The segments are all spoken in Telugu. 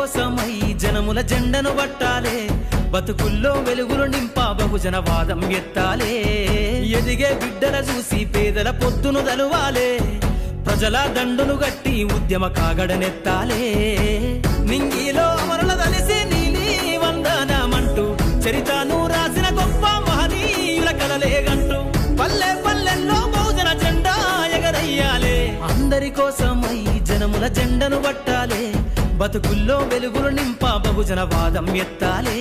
కోసమై జనముల జెండను పట్టాలే బతుకుల్లో వెలుగులు నింపా బహుజన వాదం ఎత్తాలే ఎదిగే బిడ్డల చూసి పేదల పొద్దును దలువాలే ప్రజల దండును గట్టి ఉద్యమ కాగడనెత్తాలే నింగిలో అమరుల దలిసి నీలి వందనమంటూ చరితను రాసిన గొప్ప మహనీయుల కలలేగంటూ పల్లె పల్లెల్లో బహుజన జెండా ఎగరయ్యాలే అందరి కోసమై జనముల జెండను పట్టాలే బతుకుల్లో వెలుగులు నింపా బహుజన వాదం ఎత్తాలే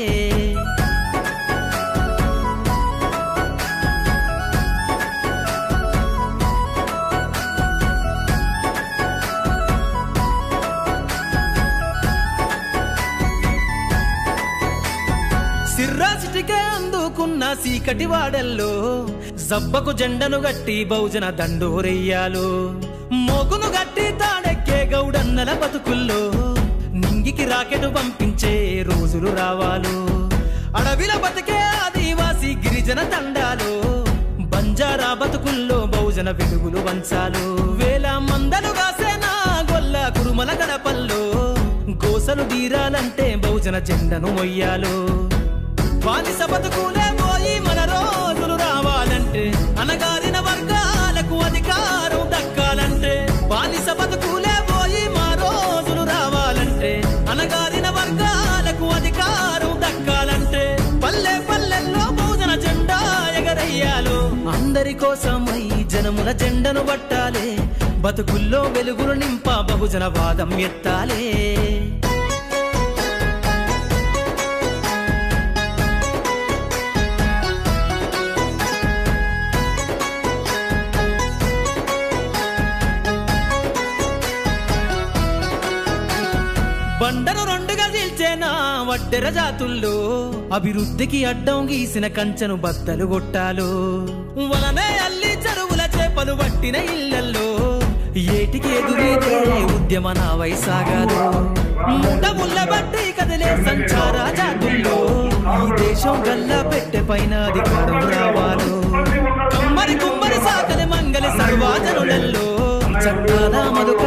సిర్రాసిటికే అందుకున్న సీకటి వాడల్లో జబ్బకు జెండను గట్టి బహుజన దండోరెయ్యాలు మోగును గట్టి తాడెక్కే గౌడన్నల బతుకుల్లో నింగికి రాకెట్ పంపించే రోజులు రావాలు అడవిల బతికే ఆదివాసి గిరిజన తండాలు బంజారా బతుకుల్లో బహుజన వెలుగులు వంచాలు వేల మందలు కాసేనా గొల్ల కురుమల గడపల్లో గోసలు తీరాలంటే బహుజన జెండను మొయ్యాలు బానిస బతుకులే పోయి మన రోజులు రావాలంటే అనగారిన వర్గాలకు అధికారం దక్కాలంటే బానిస బతుకులే పోయి మా రోజులు రావాలంటే అనగారిన వర్గాలకు అధికారం దక్కాలంటే పల్లె పల్లెల్లో భోజన జెండా ఎగరయ్యాలు అందరి కోసమై జనముల జెండను పట్టాలే బతుకుల్లో వెలుగులు నింపా బహుజన వాదం ఎత్తాలే బండను రెండుగా చీల్చేనా వడ్డెర జాతుల్లో అభివృద్ధికి అడ్డం గీసిన కంచెను బద్దలు కొట్టాలు వలనే అల్లి చెరువుల చేపలు పట్టిన ఇళ్లల్లో ఏటికి ఎదురీదే ఉద్యమ నా వైసాగాలు ముట్ట ముళ్ళ బట్టి కదిలే సంచార జాతుల్లో ఈ దేశం గల్లా పెట్టె పైన అధికారం రావాలు కమ్మరి కుమ్మరి సాకలి మంగలి సర్వాజనులలో చట్టాల మధు